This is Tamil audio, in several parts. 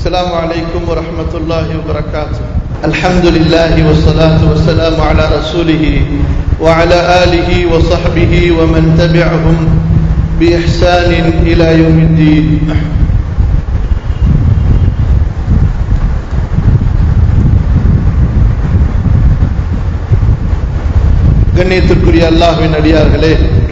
السلام عليكم ورحمة الله وبركاته الحمد لله والصلاة والسلام على رسوله وعلى آله وصحبه ومن تبعهم بإحسان إلى يوم الدين கண்ணியத்திற்குரிய அல்லாஹ்வின் அடியார்களே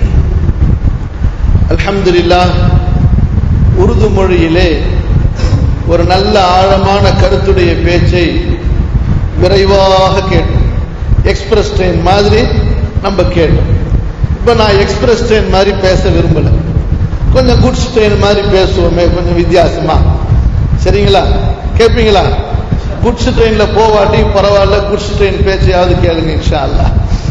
அல்ஹம்துலில்லாஹ் உருது மொழியிலே ஒரு நல்ல ஆழமான கருத்துடைய பேச்சை விரைவாக கேட்டோம் எக்ஸ்பிரஸ் ட்ரெயின் மாதிரி நம்ம கேட்டோம் இப்போ நான் எக்ஸ்பிரஸ் ட்ரெயின் மாதிரி பேச விரும்பல கொஞ்சம் குட்ஸ் ட்ரெயின் மாதிரி பேசுவோமே கொஞ்சம் வித்தியாசமா சரிங்களா கேட்பீங்களா குட்ஸ் ட்ரெயின்ல போவாட்டி பரவாயில்ல குட்ஸ் ட்ரெயின் பேச்சையாவது கேளுங்க இன்ஷா அல்லா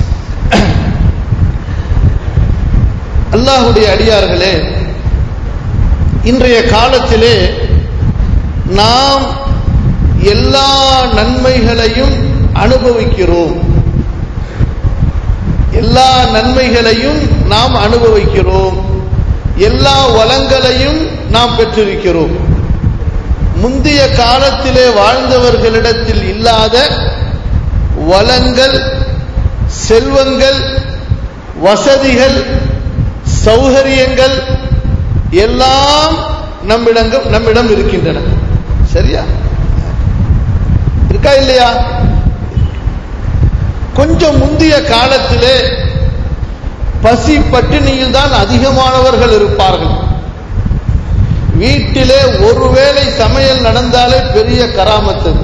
அல்லாஹுடைய அடியார்களே இன்றைய காலத்திலே நாம் எல்லா நன்மைகளையும் அனுபவிக்கிறோம் எல்லா நன்மைகளையும் நாம் அனுபவிக்கிறோம் எல்லா வளங்களையும் நாம் பெற்றிருக்கிறோம் முந்தைய காலத்திலே வாழ்ந்தவர்களிடத்தில் இல்லாத வளங்கள் செல்வங்கள் வசதிகள் சௌகரியங்கள் எல்லாம் நம்மிடங்கள் நம்மிடம் இருக்கின்றன சரியா இருக்கா இல்லையா கொஞ்சம் முந்தைய காலத்திலே பசி பட்டினியில் தான் அதிகமானவர்கள் இருப்பார்கள் வீட்டிலே ஒருவேளை சமையல் நடந்தாலே பெரிய கராமத்து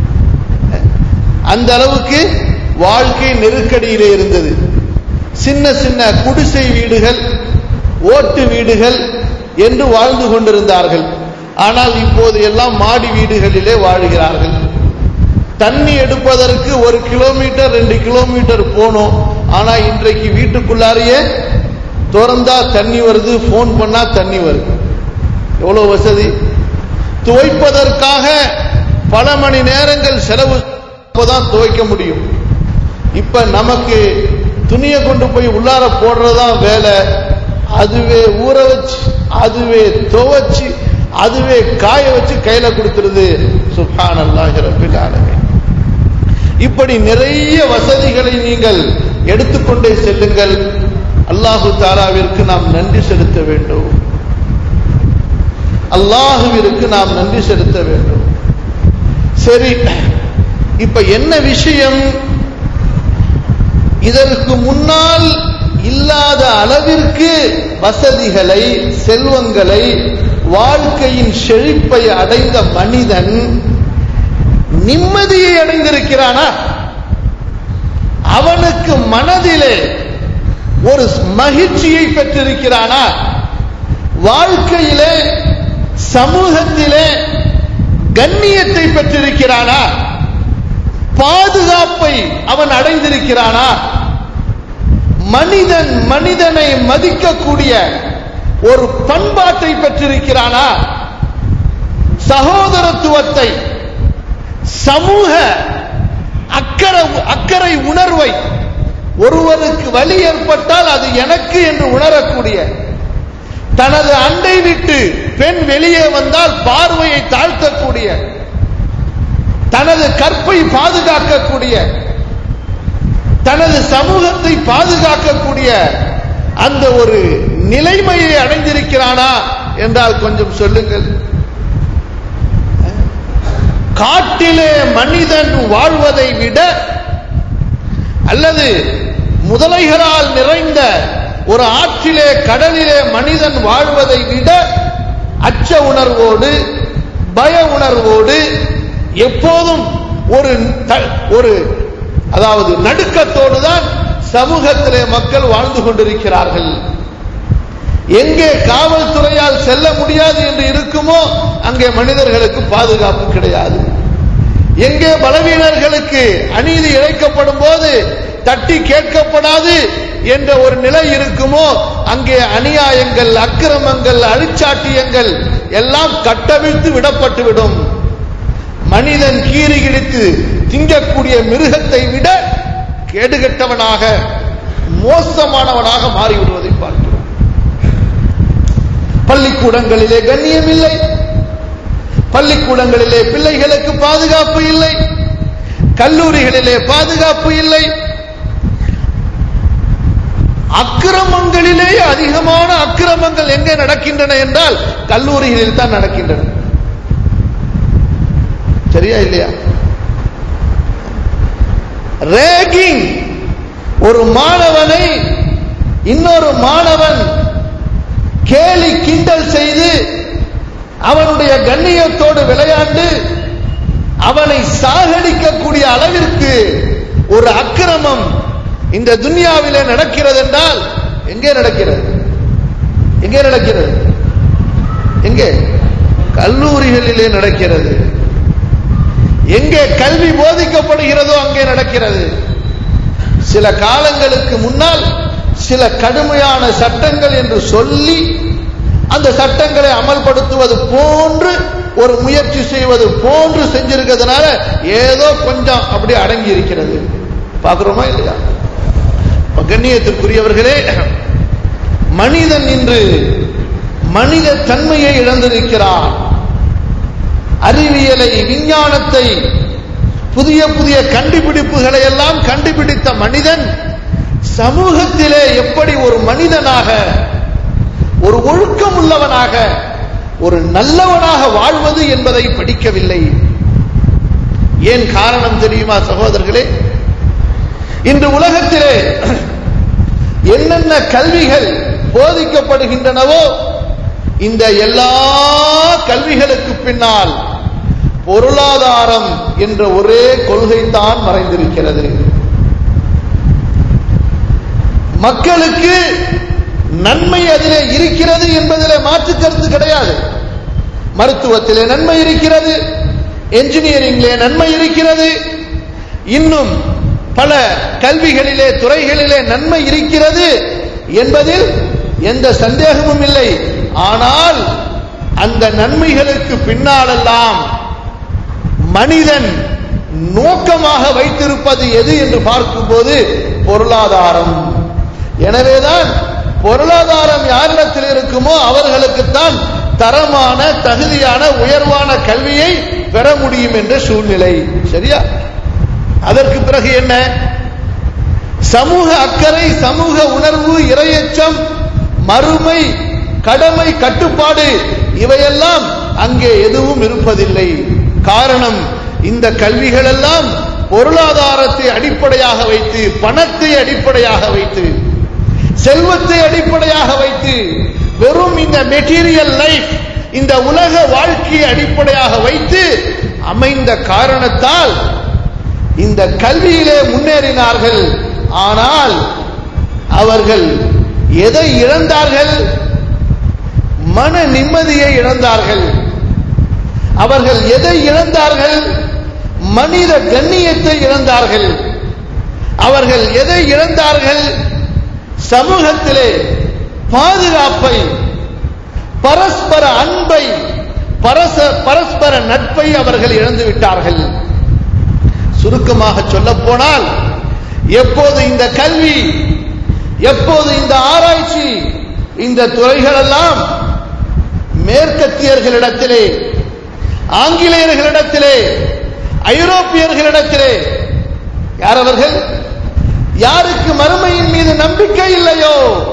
அந்த அளவுக்கு வாழ்க்கை நெருக்கடியிலே இருந்தது சின்ன சின்ன குடிசை வீடுகள் ஓட்டு வீடுகள் என்று வாழ்ந்து கொண்டிருந்தார்கள் ஆனால் இப்போது எல்லாம் மாடி வீடுகளிலே வாழ்கிறார்கள் தண்ணி எடுப்பதற்கு ஒரு கிலோமீட்டர் ரெண்டு கிலோமீட்டர் போனோம் ஆனா இன்றைக்கு வீட்டுக்குள்ளாரையே திறந்தா தண்ணி வருது போன் பண்ணா தண்ணி வருது எவ்வளவு வசதி துவைப்பதற்காக பல மணி நேரங்கள் செலவு தான் துவைக்க முடியும் இப்ப நமக்கு துணியை கொண்டு போய் உள்ளார போடுறதா வேலை அதுவே ஊற வச்சு அதுவே துவைச்சு அதுவே காய வச்சு கையில கொடுத்துருது சுபான் அல்லாஹிரபில் இப்படி நிறைய வசதிகளை நீங்கள் எடுத்துக்கொண்டே செல்லுங்கள் அல்லாஹு தாலாவிற்கு நாம் நன்றி செலுத்த வேண்டும் அல்லாஹுவிற்கு நாம் நன்றி செலுத்த வேண்டும் சரி இப்ப என்ன விஷயம் இதற்கு முன்னால் இல்லாத அளவிற்கு வசதிகளை செல்வங்களை வாழ்க்கையின் செழிப்பை அடைந்த மனிதன் நிம்மதியை அடைந்திருக்கிறானா அவனுக்கு மனதிலே ஒரு மகிழ்ச்சியை பெற்றிருக்கிறானா வாழ்க்கையிலே சமூகத்திலே கண்ணியத்தை பெற்றிருக்கிறானா பாதுகாப்பை அவன் அடைந்திருக்கிறானா மனிதன் மனிதனை மதிக்கக்கூடிய ஒரு பண்பாட்டை பெற்றிருக்கிறானா சகோதரத்துவத்தை சமூக அக்கறை அக்கறை உணர்வை ஒருவருக்கு வழி ஏற்பட்டால் அது எனக்கு என்று உணரக்கூடிய தனது அண்டை விட்டு பெண் வெளியே வந்தால் பார்வையை தாழ்த்தக்கூடிய தனது கற்பை பாதுகாக்கக்கூடிய தனது சமூகத்தை பாதுகாக்கக்கூடிய அந்த ஒரு நிலைமையை அடைந்திருக்கிறானா என்றால் கொஞ்சம் சொல்லுங்கள் காட்டிலே மனிதன் வாழ்வதை விட அல்லது முதலைகளால் நிறைந்த ஒரு ஆற்றிலே கடலிலே மனிதன் வாழ்வதை விட அச்ச உணர்வோடு பய உணர்வோடு எப்போதும் ஒரு ஒரு அதாவது நடுக்கத்தோடு தான் சமூகத்திலே மக்கள் வாழ்ந்து கொண்டிருக்கிறார்கள் எங்கே காவல்துறையால் செல்ல முடியாது என்று இருக்குமோ அங்கே மனிதர்களுக்கு பாதுகாப்பு கிடையாது எங்கே பலவீனர்களுக்கு அநீதி இழைக்கப்படும் போது தட்டி கேட்கப்படாது என்ற ஒரு நிலை இருக்குமோ அங்கே அநியாயங்கள் அக்கிரமங்கள் அழிச்சாட்டியங்கள் எல்லாம் கட்டவிழ்த்து விடப்பட்டுவிடும் மனிதன் கீறி கிடித்து திங்கக்கூடிய மிருகத்தை விட கேடுகட்டவனாக மோசமானவனாக மாறிவிடுவதை பார்க்கிறோம் பள்ளிக்கூடங்களிலே கண்ணியம் இல்லை பள்ளிக்கூடங்களிலே பிள்ளைகளுக்கு பாதுகாப்பு இல்லை கல்லூரிகளிலே பாதுகாப்பு இல்லை அக்கிரமங்களிலே அதிகமான அக்கிரமங்கள் எங்கே நடக்கின்றன என்றால் கல்லூரிகளில் தான் நடக்கின்றன சரியா இல்லையா ரேகிங் ஒரு மாணவனை இன்னொரு மாணவன் கேலி கிண்டல் செய்து அவனுடைய கண்ணியத்தோடு விளையாண்டு அவனை சாகடிக்கக்கூடிய அளவிற்கு ஒரு அக்கிரமம் இந்த துன்யாவிலே நடக்கிறது என்றால் எங்கே நடக்கிறது எங்கே நடக்கிறது எங்கே கல்லூரிகளிலே நடக்கிறது எங்கே கல்வி போதிக்கப்படுகிறதோ அங்கே நடக்கிறது சில காலங்களுக்கு முன்னால் சில கடுமையான சட்டங்கள் என்று சொல்லி அந்த சட்டங்களை அமல்படுத்துவது போன்று ஒரு முயற்சி செய்வது போன்று செஞ்சிருக்கிறதுனால ஏதோ கொஞ்சம் அப்படி அடங்கி இருக்கிறது பார்க்கிறோமா இல்லையா இப்ப கண்ணியத்திற்குரியவர்களே மனிதன் இன்று மனித தன்மையை இழந்திருக்கிறான் அறிவியலை விஞ்ஞானத்தை புதிய புதிய கண்டுபிடிப்புகளை எல்லாம் கண்டுபிடித்த மனிதன் சமூகத்திலே எப்படி ஒரு மனிதனாக ஒரு ஒழுக்கம் உள்ளவனாக ஒரு நல்லவனாக வாழ்வது என்பதை படிக்கவில்லை ஏன் காரணம் தெரியுமா சகோதரர்களே இன்று உலகத்திலே என்னென்ன கல்விகள் போதிக்கப்படுகின்றனவோ இந்த எல்லா கல்விகளுக்கு பின்னால் பொருளாதாரம் என்ற ஒரே கொள்கை தான் மறைந்திருக்கிறது மக்களுக்கு நன்மை அதிலே இருக்கிறது என்பதிலே மாற்று கருத்து கிடையாது மருத்துவத்திலே நன்மை இருக்கிறது என்ஜினியரிங்கிலே நன்மை இருக்கிறது இன்னும் பல கல்விகளிலே துறைகளிலே நன்மை இருக்கிறது என்பதில் எந்த சந்தேகமும் இல்லை ஆனால் அந்த நன்மைகளுக்கு பின்னாலெல்லாம் மனிதன் நோக்கமாக வைத்திருப்பது எது என்று பார்க்கும்போது பொருளாதாரம் எனவேதான் பொருளாதாரம் யாரிடத்தில் இருக்குமோ அவர்களுக்குத்தான் தரமான தகுதியான உயர்வான கல்வியை பெற முடியும் என்ற சூழ்நிலை சரியா அதற்கு பிறகு என்ன சமூக அக்கறை சமூக உணர்வு இரையச்சம் மறுமை கடமை கட்டுப்பாடு இவையெல்லாம் அங்கே எதுவும் இருப்பதில்லை காரணம் இந்த கல்விகள் எல்லாம் பொருளாதாரத்தை அடிப்படையாக வைத்து பணத்தை அடிப்படையாக வைத்து செல்வத்தை அடிப்படையாக வைத்து வெறும் இந்த மெட்டீரியல் லைஃப் இந்த உலக வாழ்க்கையை அடிப்படையாக வைத்து அமைந்த காரணத்தால் இந்த கல்வியிலே முன்னேறினார்கள் ஆனால் அவர்கள் எதை இழந்தார்கள் மன நிம்மதியை இழந்தார்கள் அவர்கள் எதை இழந்தார்கள் மனித கண்ணியத்தை இழந்தார்கள் அவர்கள் எதை இழந்தார்கள் சமூகத்திலே பாதுகாப்பை பரஸ்பர அன்பை பரச பரஸ்பர நட்பை அவர்கள் இழந்து விட்டார்கள் சுருக்கமாக சொல்ல போனால் எப்போது இந்த கல்வி எப்போது இந்த ஆராய்ச்சி இந்த துறைகள் எல்லாம் மேற்கத்தியர்களிடத்திலே ஆங்கிலேயர்களிடத்திலே ஐரோப்பியர்களிடத்திலே யார் அவர்கள் யாருக்கு மறுமையின் மீது நம்பிக்கை இல்லையோ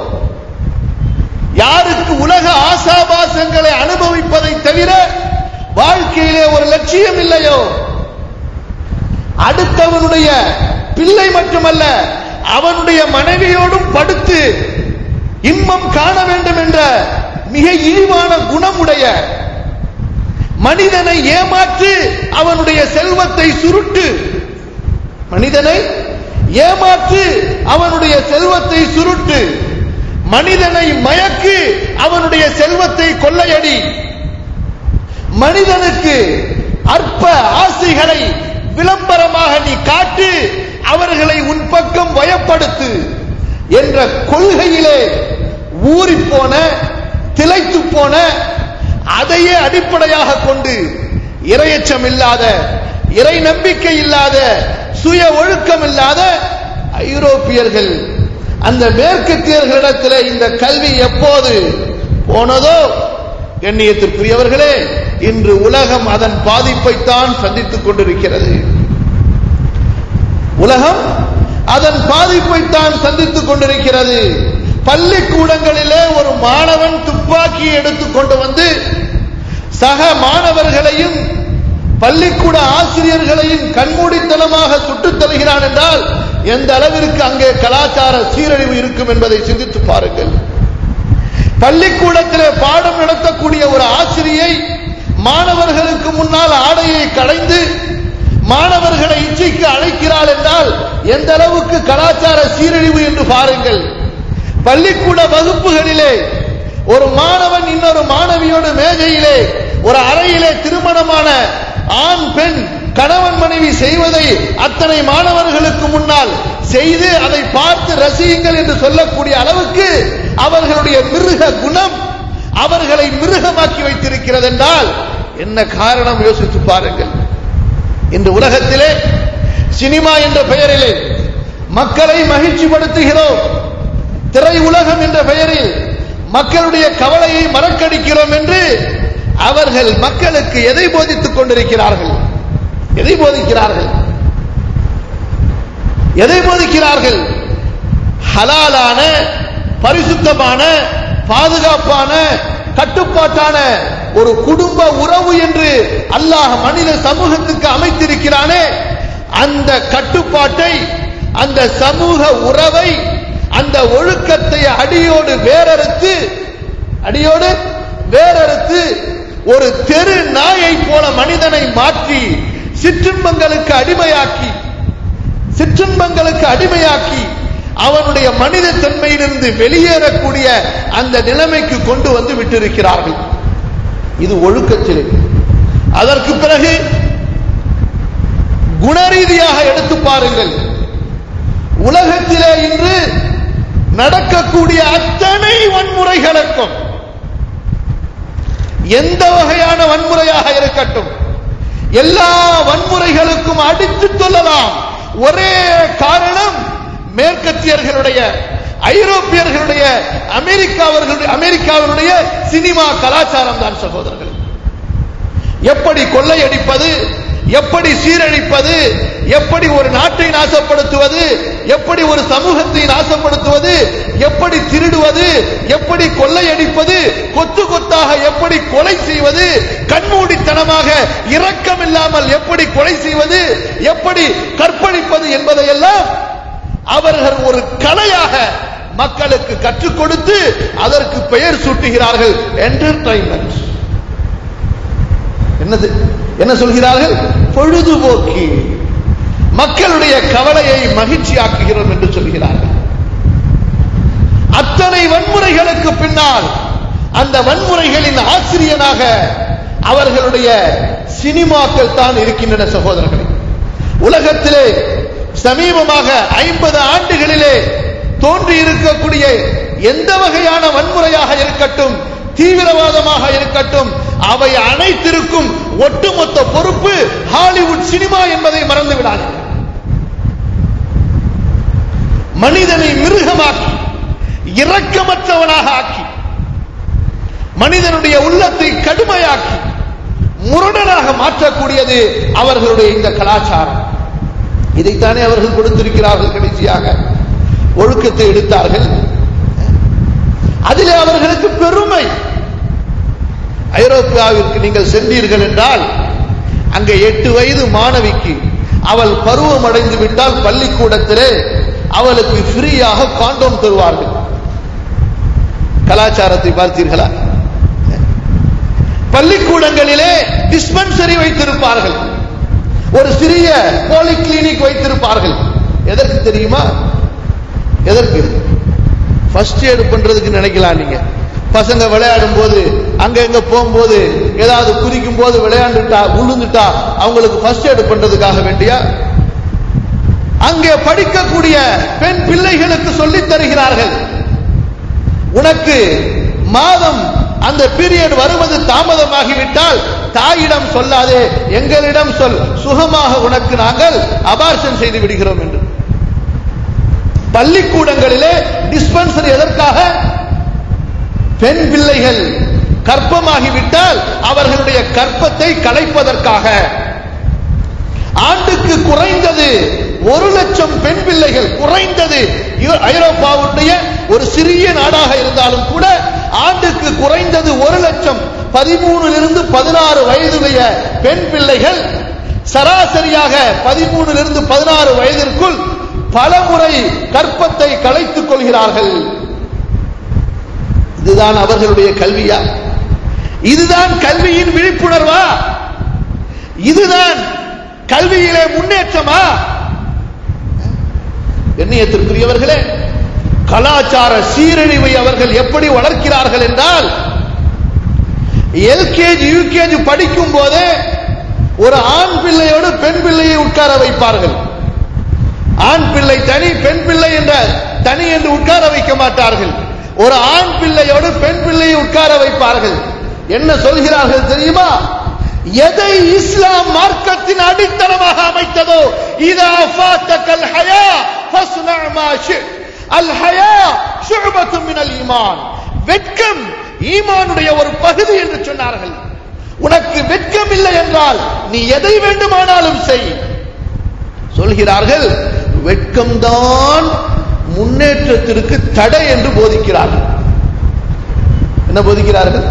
யாருக்கு உலக ஆசாபாசங்களை அனுபவிப்பதை தவிர வாழ்க்கையிலே ஒரு லட்சியம் இல்லையோ அடுத்தவனுடைய பிள்ளை மட்டுமல்ல அவனுடைய மனைவியோடும் படுத்து இன்பம் காண வேண்டும் என்ற மிக இழிவான குணமுடைய மனிதனை ஏமாற்று அவனுடைய செல்வத்தை சுருட்டு மனிதனை ஏமாற்று அவனுடைய செல்வத்தை சுருட்டு மனிதனை மயக்கு அவனுடைய செல்வத்தை கொள்ளையடி மனிதனுக்கு அற்ப ஆசைகளை விளம்பரமாக நீ காட்டு அவர்களை உன் பக்கம் வயப்படுத்து என்ற கொள்கையிலே ஊறிப்போன திளைத்து போன அதையே அடிப்படையாக கொண்டு இரையச்சம் இல்லாத இறை நம்பிக்கை இல்லாத சுய ஒழுக்கம் இல்லாத ஐரோப்பியர்கள் அந்த மேற்கத்தியர்களிடத்தில் இந்த கல்வி எப்போது போனதோ கண்ணியத்திற்குரியவர்களே இன்று உலகம் அதன் பாதிப்பைத்தான் சந்தித்துக் கொண்டிருக்கிறது உலகம் அதன் பாதிப்பைத்தான் சந்தித்துக் கொண்டிருக்கிறது பள்ளிக்கூடங்களிலே ஒரு மாணவன் துப்பாக்கியை எடுத்துக் கொண்டு வந்து சக மாணவர்களையும் பள்ளிக்கூட ஆசிரியர்களையும் கண்மூடித்தனமாக சுட்டுத் தருகிறான் என்றால் எந்த அளவிற்கு அங்கே கலாச்சார சீரழிவு இருக்கும் என்பதை சிந்தித்து பாருங்கள் பள்ளிக்கூடத்திலே பாடம் நடத்தக்கூடிய ஒரு ஆசிரியை மாணவர்களுக்கு முன்னால் ஆடையை களைந்து மாணவர்களை இச்சைக்கு அழைக்கிறாள் என்றால் எந்த அளவுக்கு கலாச்சார சீரழிவு என்று பாருங்கள் பள்ளிக்கூட வகுப்புகளிலே ஒரு மாணவன் இன்னொரு மாணவியோடு மேஜையிலே ஒரு அறையிலே திருமணமான ஆண் பெண் கணவன் மனைவி செய்வதை அத்தனை மாணவர்களுக்கு முன்னால் செய்து அதை பார்த்து ரசியுங்கள் என்று சொல்லக்கூடிய அளவுக்கு அவர்களுடைய மிருக குணம் அவர்களை மிருகமாக்கி வைத்திருக்கிறது என்றால் என்ன காரணம் யோசித்து பாருங்கள் இன்று உலகத்திலே சினிமா என்ற பெயரிலே மக்களை மகிழ்ச்சிப்படுத்துகிறோம் திரை உலகம் என்ற பெயரில் மக்களுடைய கவலையை மறக்கடிக்கிறோம் என்று அவர்கள் மக்களுக்கு எதை போதித்துக் கொண்டிருக்கிறார்கள் எதை போதிக்கிறார்கள் எதை போதிக்கிறார்கள் ஹலாலான பரிசுத்தமான பாதுகாப்பான கட்டுப்பாட்டான ஒரு குடும்ப உறவு என்று அல்லாஹ் மனித சமூகத்துக்கு அமைத்திருக்கிறானே அந்த கட்டுப்பாட்டை அந்த சமூக உறவை அந்த ஒழுக்கத்தை அடியோடு வேறறுத்து அடியோடு வேறறுத்து ஒரு தெரு நாயை போல மனிதனை மாற்றி சிற்றின்பங்களுக்கு அடிமையாக்கி சிற்றின்பங்களுக்கு அடிமையாக்கி அவனுடைய மனித தன்மையிலிருந்து வெளியேறக்கூடிய அந்த நிலைமைக்கு கொண்டு வந்து விட்டிருக்கிறார்கள் இது ஒழுக்கச்சிலை அதற்கு பிறகு குணரீதியாக எடுத்து பாருங்கள் உலகத்திலே இன்று நடக்கக்கூடிய அத்தனை வன்முறைகளுக்கும் எந்த வகையான வன்முறையாக இருக்கட்டும் எல்லா வன்முறைகளுக்கும் அடித்து சொல்லலாம் ஒரே காரணம் மேற்கத்தியர்களுடைய ஐரோப்பியர்களுடைய அமெரிக்காவர்களுடைய அமெரிக்காவினுடைய சினிமா கலாச்சாரம் தான் சகோதரர்கள் எப்படி கொள்ளையடிப்பது எப்படி சீரழிப்பது எப்படி ஒரு நாட்டை நாசப்படுத்துவது எப்படி ஒரு சமூகத்தை நாசப்படுத்துவது எப்படி திருடுவது எப்படி கொள்ளையடிப்பது கொத்து கொத்தாக எப்படி கொலை செய்வது கண்மூடித்தனமாக இரக்கமில்லாமல் எப்படி கொலை செய்வது எப்படி கற்பழிப்பது என்பதையெல்லாம் அவர்கள் ஒரு கலையாக மக்களுக்கு கற்றுக் கொடுத்து அதற்கு பெயர் சூட்டுகிறார்கள் என்டர்டைன்மெண்ட் என்னது என்ன சொல்கிறார்கள் பொழுதுபோக்கு மக்களுடைய கவலையை மகிழ்ச்சியாக்குகிறோம் என்று சொல்கிறார்கள் அத்தனை வன்முறைகளுக்கு பின்னால் அந்த வன்முறைகளின் ஆசிரியனாக அவர்களுடைய சினிமாக்கள் தான் இருக்கின்றன சகோதரர்களே உலகத்திலே சமீபமாக ஐம்பது ஆண்டுகளிலே தோன்றி இருக்கக்கூடிய எந்த வகையான வன்முறையாக இருக்கட்டும் தீவிரவாதமாக இருக்கட்டும் அவை அனைத்திற்கும் ஒட்டுமொத்த பொறுப்பு ஹாலிவுட் சினிமா என்பதை மறந்து விடாதீர்கள் மனிதனை மிருகமாக்கி இரக்கமற்றவனாக ஆக்கி மனிதனுடைய உள்ளத்தை கடுமையாக்கி முரடனாக மாற்றக்கூடியது அவர்களுடைய இந்த கலாச்சாரம் இதைத்தானே அவர்கள் கொடுத்திருக்கிறார்கள் கடைசியாக ஒழுக்கத்தை எடுத்தார்கள் அதிலே அவர்களுக்கு பெருமை ஐரோப்பியாவிற்கு நீங்கள் சென்றீர்கள் என்றால் அங்கே எட்டு வயது மாணவிக்கு அவள் பருவம் அடைந்து விட்டால் பள்ளிக்கூடத்திலே அவளுக்கு ஃப்ரீயாக காண்டோம் தருவார்கள் கலாச்சாரத்தை பார்த்தீர்களா பள்ளிக்கூடங்களிலே டிஸ்பென்சரி வைத்திருப்பார்கள் ஒரு சிறிய போலி கிளினிக் வைத்திருப்பார்கள் எதற்கு தெரியுமா எதற்கு ஃபர்ஸ்ட் எய்டு பண்றதுக்கு நினைக்கலாம் நீங்க பசங்க விளையாடும் போது அங்க எங்க போகும்போது ஏதாவது குதிக்கும் போது விளையாண்டுட்டா விழுந்துட்டா அவங்களுக்கு ஃபர்ஸ்ட் எய்டு பண்றதுக்காக வேண்டியா அங்கே படிக்கக்கூடிய பெண் பிள்ளைகளுக்கு சொல்லித் தருகிறார்கள் உனக்கு மாதம் அந்த பீரியட் வருவது தாமதமாகிவிட்டால் தாயிடம் சொல்லாதே எங்களிடம் சொல் சுகமாக உனக்கு நாங்கள் அபார்ஷன் செய்து விடுகிறோம் என்று பள்ளிக்கூடங்களிலே டிஸ்பென்சரி எதற்காக பெண் பிள்ளைகள் கற்பமாகிவிட்டால் அவர்களுடைய கற்பத்தை கலைப்பதற்காக ஆண்டுக்கு குறைந்தது ஒரு லட்சம் பெண் பிள்ளைகள் குறைந்தது இ- ஐரோப்பாவுடைய ஒரு சிறிய நாடாக இருந்தாலும் கூட ஆண்டுக்கு குறைந்தது ஒரு லட்சம் பதிமூணிலிருந்து பதினாறு வயதுடைய பெண் பிள்ளைகள் சராசரியாக பதிமூணிலிருந்து பதினாறு வயதிற்குள் பலமுறை கற்பத்தை கலைத்துக் கொள்கிறார்கள் இதுதான் அவர்களுடைய கல்வியா இதுதான் கல்வியின் விழிப்புணர்வா இதுதான் கல்வியிலே முன்னேற்றமா எண்ணியத்திற்குரியவர்களே கலாச்சார சீரழிவை அவர்கள் எப்படி வளர்க்கிறார்கள் என்றால் எல்கேஜி யூகேஜி படிக்கும் போதே ஒரு ஆண் பிள்ளையோடு பெண் பிள்ளையை உட்கார வைப்பார்கள் ஆண் பிள்ளை தனி பெண் பிள்ளை என்ற தனி என்று உட்கார வைக்க மாட்டார்கள் ஒரு ஆண் பிள்ளையோடு பெண் பிள்ளையை உட்கார வைப்பார்கள் என்ன சொல்கிறார்கள் தெரியுமா எதை இஸ்லாம் மார்க்கத்தின் அடித்தளமாக அமைத்ததோ இதா ஃபாத்தகல் ஹயா ஃபஸ்னா மா ஷிட் அல் ஹயா ஷுஅபத்து மினல் ஈமான் வெட்கம் ஈமானுடைய ஒரு பகுதி என்று சொன்னார்கள் உனக்கு வெட்கம் இல்லை என்றால் நீ எதை வேண்டுமானாலும் செய் சொல்கிறார்கள் வெட்கம்தான் முன்னேற்றத்திற்கு தடை என்று போதிக்கிறார்கள் என்ன போதிக்கிறார்கள்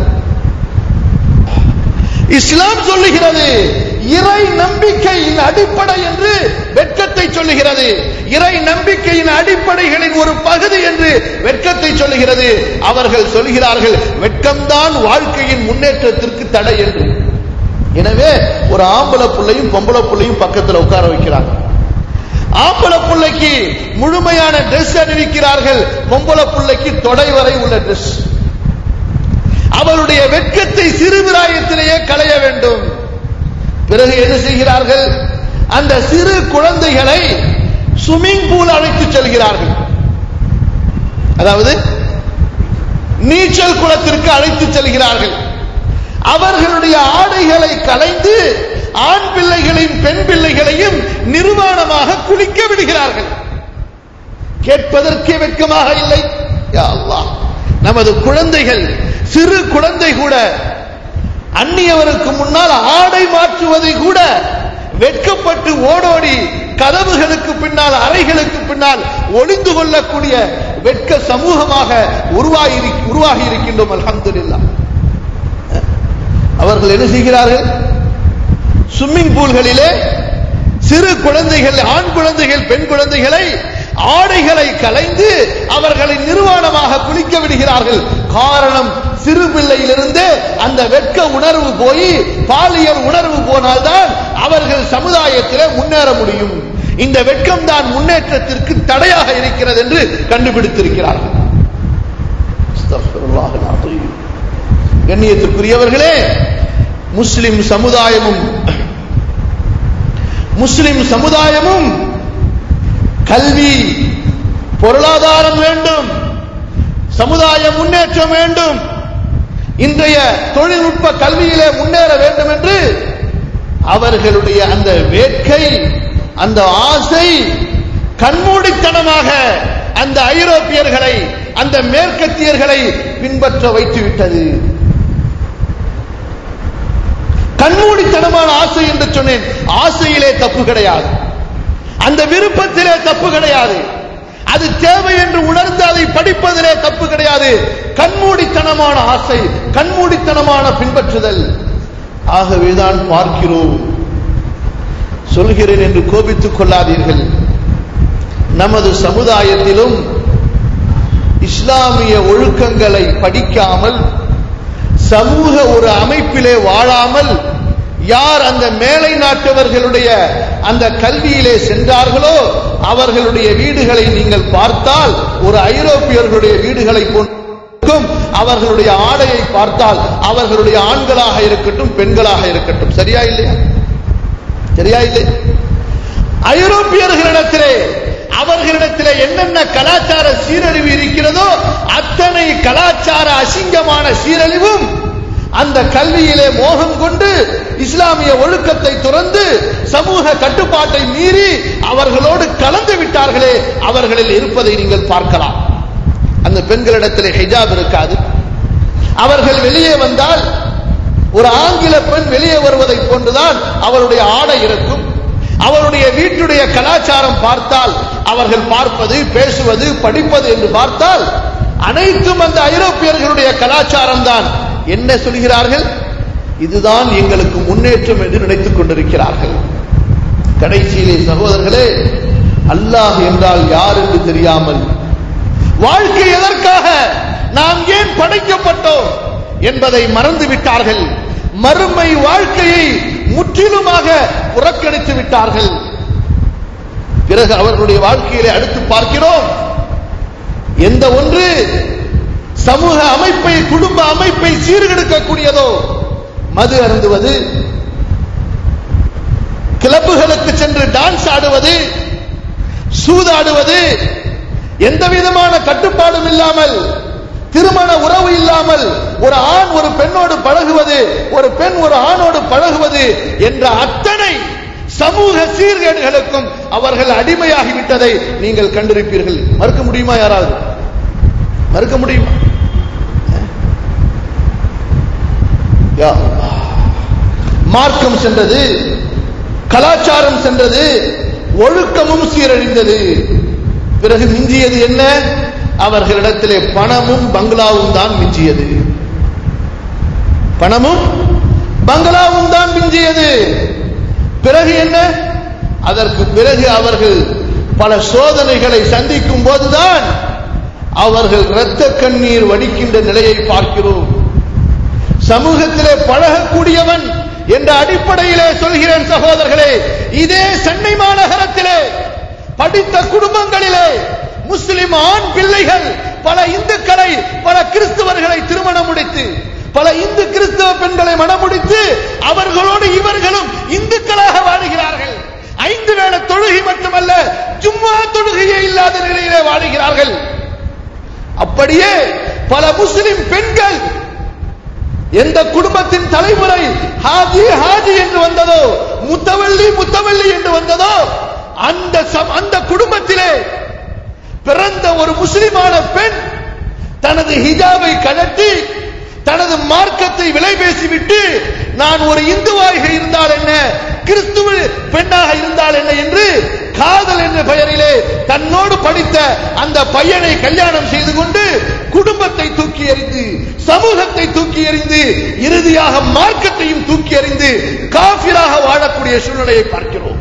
இஸ்லாம் சொல்லுகிறது இறை நம்பிக்கையின் அடிப்படை என்று வெட்கத்தை சொல்லுகிறது இறை நம்பிக்கையின் அடிப்படைகளின் ஒரு பகுதி என்று வெட்கத்தை சொல்லுகிறது அவர்கள் சொல்கிறார்கள் வெட்கம்தான் வாழ்க்கையின் முன்னேற்றத்திற்கு தடை என்று எனவே ஒரு ஆம்பளை புள்ளையும் பொம்பளை புள்ளையும் பக்கத்துல உட்கார வைக்கிறாங்க ஆம்பளை புள்ளைக்கு முழுமையான ட்ரெஸ் அணிவிக்கிறார்கள் பொம்பளை புள்ளைக்கு தொடை வரை உள்ள ட்ரெஸ் அவருடைய வெட்கத்தை சிறுபிராயத்திலேயே களைய வேண்டும் பிறகு என்ன செய்கிறார்கள் அந்த சிறு குழந்தைகளை ஸ்விம்மிங் பூல் அழைத்து செல்கிறார்கள் அதாவது நீச்சல் குளத்திற்கு அழைத்து செல்கிறார்கள் அவர்களுடைய ஆடைகளை கலைந்து ஆண் பிள்ளைகளையும் பெண் பிள்ளைகளையும் நிர்வாணமாக குளிக்க விடுகிறார்கள் கேட்பதற்கே வெட்கமாக இல்லை யா அல்லாஹ் நமது குழந்தைகள் சிறு குழந்தை கூட அந்நியவருக்கு முன்னால் ஆடை மாற்றுவதை கூட வெட்கப்பட்டு ஓடோடி கதவுகளுக்கு பின்னால் அறைகளுக்கு பின்னால் ஒளிந்து கொள்ளக்கூடிய வெட்க சமூகமாக உருவாகி உருவாகி இருக்கின்றோம் அல்ஹம்துலில்லாஹ் அவர்கள் என்ன செய்கிறார்கள் ஸ்விம்மிங் பூல்களிலே சிறு குழந்தைகள் ஆண் குழந்தைகள் பெண் குழந்தைகளை ஆடைகளை கலைந்து அவர்களை நிர்வாணமாக குளிக்க விடுகிறார்கள் காரணம் சிறு பிள்ளையிலிருந்து அந்த வெட்க உணர்வு போய் பாலியல் உணர்வு போனால்தான் அவர்கள் சமுதாயத்திலே முன்னேற முடியும் இந்த வெட்கம் தான் முன்னேற்றத்திற்கு தடையாக இருக்கிறது என்று கண்டுபிடித்திருக்கிறார்கள் அஸ்தக்ஃபிருல்லாஹ் அல்-அஸீம். கண்ணியத்திற்குரியவர்களே முஸ்லிம் சமுதாயமும் முஸ்லிம் சமுதாயமும் கல்வி பொருளாதாரம் வேண்டும் சமுதாய முன்னேற்றம் வேண்டும் இன்றைய தொழில்நுட்ப கல்வியிலே முன்னேற வேண்டும் என்று அவர்களுடைய அந்த வேட்கை அந்த ஆசை கண்மூடித்தனமாக அந்த ஐரோப்பியர்களை அந்த மேற்கத்தியர்களை பின்பற்ற வைத்துவிட்டது கண்மூடித்தனமான ஆசை என்று சொன்னேன் ஆசையிலே தப்பு கிடையாது அந்த விருப்பத்திலே தப்பு கிடையாது அது தேவை என்று உணர்ந்து அதை படிப்பதிலே தப்பு கிடையாது கண்மூடித்தனமான ஆசை கண்மூடித்தனமான பின்பற்றுதல் ஆகவேதான் பார்க்கிறோம் சொல்கிறேன் என்று கோபித்துக் கொள்ளாதீர்கள் நமது சமுதாயத்திலும் இஸ்லாமிய ஒழுக்கங்களை படிக்காமல் சமூக ஒரு அமைப்பிலே வாழாமல் யார் அந்த மேலை நாட்டவர்களுடைய அந்த கல்வியிலே சென்றார்களோ அவர்களுடைய வீடுகளை நீங்கள் பார்த்தால் ஒரு ஐரோப்பியர்களுடைய வீடுகளை போன்றும் அவர்களுடைய ஆடையை பார்த்தால் அவர்களுடைய ஆண்களாக இருக்கட்டும் பெண்களாக இருக்கட்டும் சரியா இல்லையா சரியா இல்லை ஐரோப்பியர்களிடத்திலே அவர்களிடத்திலே என்னென்ன கலாச்சார சீரழிவு இருக்கிறதோ அத்தனை கலாச்சார அசிங்கமான சீரழிவும் அந்த கல்வியிலே மோகம் கொண்டு இஸ்லாமிய ஒழுக்கத்தை துறந்து சமூக கட்டுப்பாட்டை மீறி அவர்களோடு கலந்து விட்டார்களே அவர்களில் இருப்பதை நீங்கள் பார்க்கலாம் அந்த பெண்களிடத்திலே ஹிஜாப் இருக்காது அவர்கள் வெளியே வந்தால் ஒரு ஆங்கில பெண் வெளியே வருவதை போன்றுதான் அவருடைய ஆடை இருக்கும் அவருடைய வீட்டுடைய கலாச்சாரம் பார்த்தால் அவர்கள் பார்ப்பது பேசுவது படிப்பது என்று பார்த்தால் அனைத்தும் அந்த ஐரோப்பியர்களுடைய கலாச்சாரம் தான் என்ன சொல்கிறார்கள் இதுதான் எங்களுக்கு முன்னேற்றம் என்று நினைத்துக் கொண்டிருக்கிறார்கள் கடைசியிலே சகோதரர்களே அல்லாஹ் என்றால் யார் என்று தெரியாமல் வாழ்க்கை எதற்காக நாம் ஏன் படைக்கப்பட்டோம் என்பதை மறந்து விட்டார்கள் மறுமை வாழ்க்கையை முற்றிலுமாக புறக்கணித்து விட்டார்கள் பிறகு அவர்களுடைய வாழ்க்கையிலே அடுத்து பார்க்கிறோம் எந்த ஒன்று சமூக அமைப்பை குடும்ப அமைப்பை சீர்கெடுக்கக்கூடியதோ மது அருந்துவது கிளப்புகளுக்கு சென்று டான்ஸ் ஆடுவது சூதாடுவது எந்த விதமான கட்டுப்பாடும் இல்லாமல் திருமண உறவு இல்லாமல் ஒரு ஆண் ஒரு பெண்ணோடு பழகுவது ஒரு பெண் ஒரு ஆணோடு பழகுவது என்ற அத்தனை சமூக சீர்கேடுகளுக்கும் அவர்கள் அடிமையாகிவிட்டதை நீங்கள் கண்டிருப்பீர்கள் மறுக்க முடியுமா யாராவது மறுக்க முடியுமா யா அல்லாஹ். மார்க்கம் சென்றது கலாச்சாரம் சென்றது ஒழுக்கமும் சீரழிந்தது பிறகு மிஞ்சியது என்ன அவர்களிடத்திலே பணமும் பங்களாவும் தான் மிஞ்சியது பணமும் பங்களாவும் தான் மிஞ்சியது பிறகு என்ன அதற்கு பிறகு அவர்கள் பல சோதனைகளை சந்திக்கும் போதுதான் அவர்கள் இரத்த கண்ணீர் வடிக்கின்ற நிலையை பார்க்கிறோம் சமூகத்திலே பழகக்கூடியவன் என்ற அடிப்படையிலே சொல்கிறேன் சகோதரர்களே இதே சென்னை மாநகரத்திலே படித்த குடும்பங்களிலே முஸ்லிம் ஆண் பிள்ளைகள் பல இந்துக்களை பல கிறிஸ்தவர்களை திருமணம் முடித்து பல இந்து கிறிஸ்தவ பெண்களை மணமுடித்து அவர்களோடு இவர்களும் இந்துக்களாக வாழுகிறார்கள் ஐந்து வேள தொழுகை மட்டுமல்ல ஜும்மா தொழுகையே இல்லாத நிலையிலே வாழுகிறார்கள் அப்படியே பல முஸ்லிம் பெண்கள் எந்த குடும்பத்தின் தலைமுறை ஹாஜி ஹாஜி என்று வந்ததோ முத்தவள்ளி முத்தவள்ளி என்று வந்ததோ அந்த சம்- அந்த குடும்பத்திலே பிறந்த ஒரு முஸ்லிமான பெண் தனது ஹிஜாபை கழட்டி தனது மார்க்கத்தை விலை பேசிவிட்டு நான் ஒரு இந்துவாக இருந்தால் என்ன கிறிஸ்துவ பெண்ணாக இருந்தால் என்ன என்று காதல் என்ற பெயரிலே தன்னோடு படித்த அந்த பையனை கல்யாணம் செய்து கொண்டு குடும்பத்தை தூக்கி எறிந்து சமூகத்தை தூக்கி எறிந்து இறுதியாக மார்க்கத்தையும் தூக்கி எறிந்து காபிராக வாழக்கூடிய சூழ்நிலையை பார்க்கிறோம்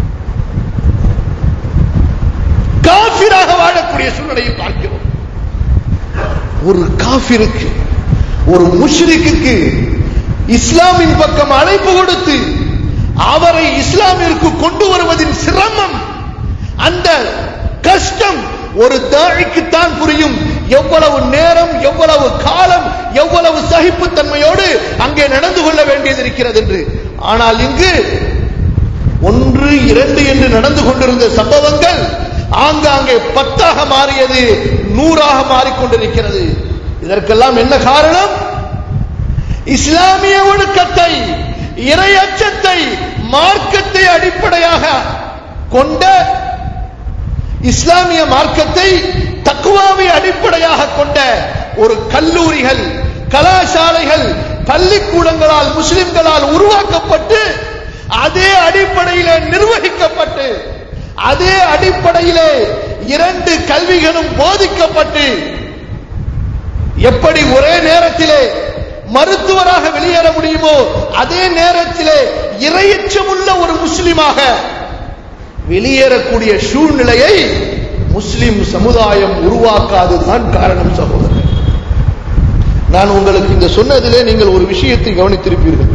காபிராக வாழக்கூடிய சூழ்நிலையை பார்க்கிறோம் ஒரு காபிருக்கு ஒரு முஷ்ரிக்குக்கு இஸ்லாமின் பக்கம் அழைப்பு கொடுத்து அவரை இஸ்லாமிற்கு கொண்டு வருவதின் சிரமம் அந்த கஷ்டம் ஒரு தாழிக்குத்தான் புரியும் எவ்வளவு நேரம் எவ்வளவு காலம் எவ்வளவு சகிப்புத்தன்மையோடு அங்கே நடந்து கொள்ள வேண்டியது இருக்கிறது என்று ஆனால் இங்கு ஒன்று இரண்டு என்று நடந்து கொண்டிருந்த சம்பவங்கள் ஆங்காங்கே பத்தாக மாறியது நூறாக மாறிக்கொண்டிருக்கிறது இதற்கெல்லாம் என்ன காரணம் இஸ்லாமிய ஒழுக்கத்தை இறையச்சத்தை மார்க்கத்தை அடிப்படையாக கொண்ட இஸ்லாமிய மார்க்கத்தை தக்குவாவை அடிப்படையாக கொண்ட ஒரு கல்லூரிகள் கலாசாலைகள் பள்ளிக்கூடங்களால் முஸ்லிம்களால் உருவாக்கப்பட்டு அதே அடிப்படையிலே நிர்வகிக்கப்பட்டு அதே அடிப்படையிலே இரண்டு கல்விகளும் போதிக்கப்பட்டு எப்படி ஒரே நேரத்திலே மருத்துவராக வெளியேற முடியுமோ அதே நேரத்திலே இரையச்சமுள்ள ஒரு முஸ்லிமாக வெளியேறக்கூடிய சூழ்நிலையை முஸ்லிம் சமுதாயம் உருவாக்காததுதான் காரணம் சகோதரர் நான் உங்களுக்கு இந்த சொன்னதிலே நீங்கள் ஒரு விஷயத்தை கவனித்திருப்பீர்கள்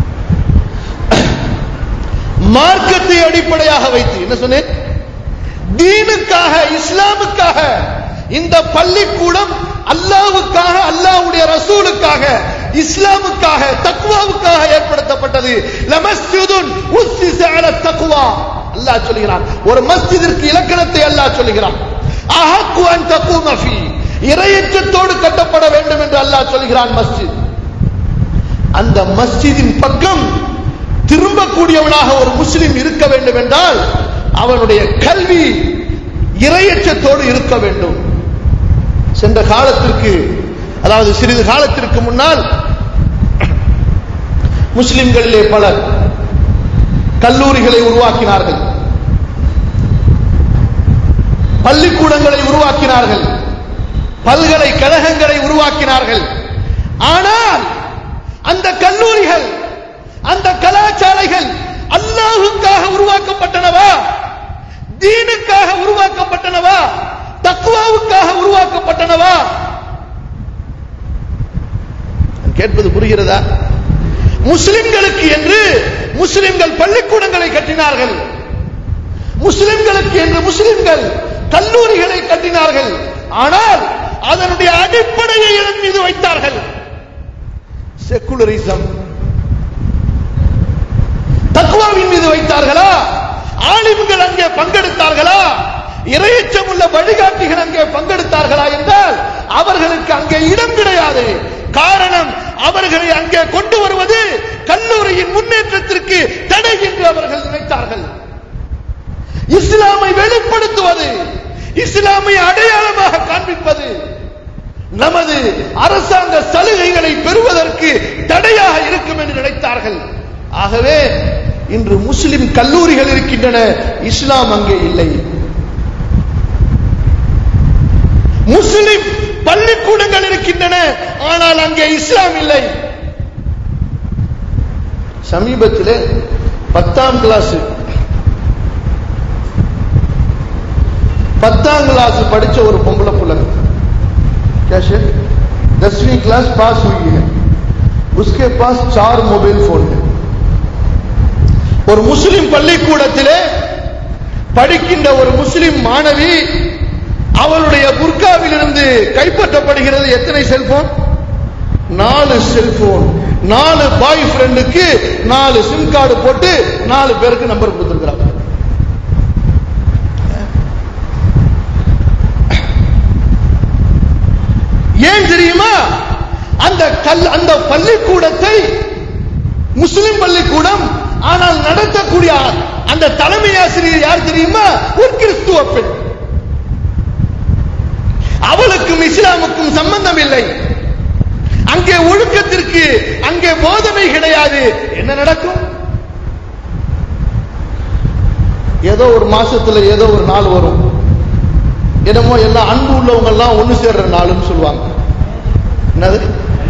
மார்க்கத்தை அடிப்படையாக வைத்து என்ன சொன்னேன் தீனுக்காக இஸ்லாமுக்காக இந்த பள்ளிக்கூடம் அல்லாவுக்காக அல்லாவுடைய ரசூலுக்காக இஸ்லாமுக்காக தக்வாவுக்காக ஏற்படுத்தப்பட்டது லமஸ்ஜிதுன் உஸ்ஸிஸ அல தக்வா அல்லாஹ் சொல்கிறான் ஒரு மஸ்ஜிதிற்கு இலக்கணத்தை அல்லாஹ் சொல்கிறான் அஹக்கு அன் தக்கூம ஃபீ இறையச்சத்தோடு கட்டப்பட வேண்டும் என்று அல்லாஹ் சொல்கிறான் மஸ்ஜித் அந்த மஸ்ஜிதின் பக்கம் திரும்பக்கூடியவனாக ஒரு முஸ்லிம் இருக்க வேண்டும் என்றால் அவனுடைய கல்வி இரையச்சத்தோடு இருக்க வேண்டும் சென்ற காலத்திற்கு அதாவது சிறிது காலத்திற்கு முன்னால் முஸ்லிம்களிலே பலர் கல்லூரிகளை உருவாக்கினார்கள் பள்ளிக்கூடங்களை உருவாக்கினார்கள் பல்கலைக்கழகங்களை உருவாக்கினார்கள் ஆனால் அந்த கல்லூரிகள் அந்த கலாச்சாலைகள் அல்லாஹுக்காக உருவாக்கப்பட்டனவா தீனுக்காக உருவாக்கப்பட்டனவா தக்குவாவுக்காக உருவாக்கப்பட்டனவா கேட்பது புரிகிறதா முஸ்லிம்களுக்கு என்று முஸ்லிம்கள் பள்ளிக்கூடங்களை கட்டினார்கள் முஸ்லிம்களுக்கு என்று முஸ்லிம்கள் கல்லூரிகளை கட்டினார்கள் ஆனால் அதனுடைய அடிப்படையை இதன் மீது வைத்தார்கள் செக்குலரிசம் தக்குவாவின் மீது வைத்தார்களா ஆலிம்கள் அங்கே பங்கெடுத்தார்களா இரையச்சம் உள்ள வழிகாட்டிகள் அங்கே பங்கெடுத்தார்களா என்றால் அவர்களுக்கு அங்கே இடம் கிடையாது காரணம் அவர்களை அங்கே கொண்டு வருவது கல்லூரியின் முன்னேற்றத்திற்கு தடை என்று அவர்கள் நினைத்தார்கள் இஸ்லாமை வெளிப்படுத்துவது இஸ்லாமை அடையாளமாக காண்பிப்பது நமது அரசாங்க சலுகைகளை பெறுவதற்கு தடையாக இருக்கும் என்று நினைத்தார்கள் ஆகவே இன்று முஸ்லிம் கல்லூரிகள் இருக்கின்றன இஸ்லாம் அங்கே இல்லை முஸ்லிம் பள்ளிக்கூடங்கள் இருக்கின்றன ஆனால் அங்கே இஸ்லாம் இல்லை சமீபத்தில் பத்தாம் கிளாஸ் பத்தாம் கிளாஸ் படிச்ச ஒரு பொம்பளை புள்ள कैसे दसवीं क्लास पास हुई है उसके पास चार मोबाइल फोन है ஒரு முஸ்லிம் பள்ளிக்கூடத்திலே படிக்கின்ற ஒரு முஸ்லிம் மாணவி அவளுடைய புர்காவிலிருந்து கைப்பற்றப்படுகிறது எத்தனை செல்போன் நாலு செல்போன் நாலு பாய் ஃப்ரெண்டுக்கு நாலு சிம் கார்டு போட்டு நாலு பேருக்கு நம்பர் கொடுத்திருக்கிறாங்க ஏன் தெரியுமா அந்த கல் அந்த பள்ளிக்கூடத்தை முஸ்லிம் பள்ளிக்கூடம் ஆனால் நடத்தக்கூடிய அந்த தலைமை ஆசிரியர் யார் தெரியுமா ஒரு கிறிஸ்துவ பெண் அவளுக்கும் இஸ்லாமுக்கும் சம்பந்தம் இல்லை அங்கே ஒழுக்கத்திற்கு அங்கே போதனை கிடையாது என்ன நடக்கும் ஏதோ ஒரு மாசத்துல ஏதோ ஒரு நாள் வரும் என்னமோ எல்லாம் அன்பு உள்ளவங்க எல்லாம் ஒண்ணு சேர்ற நாளுன்னு சொல்லுவாங்க என்னது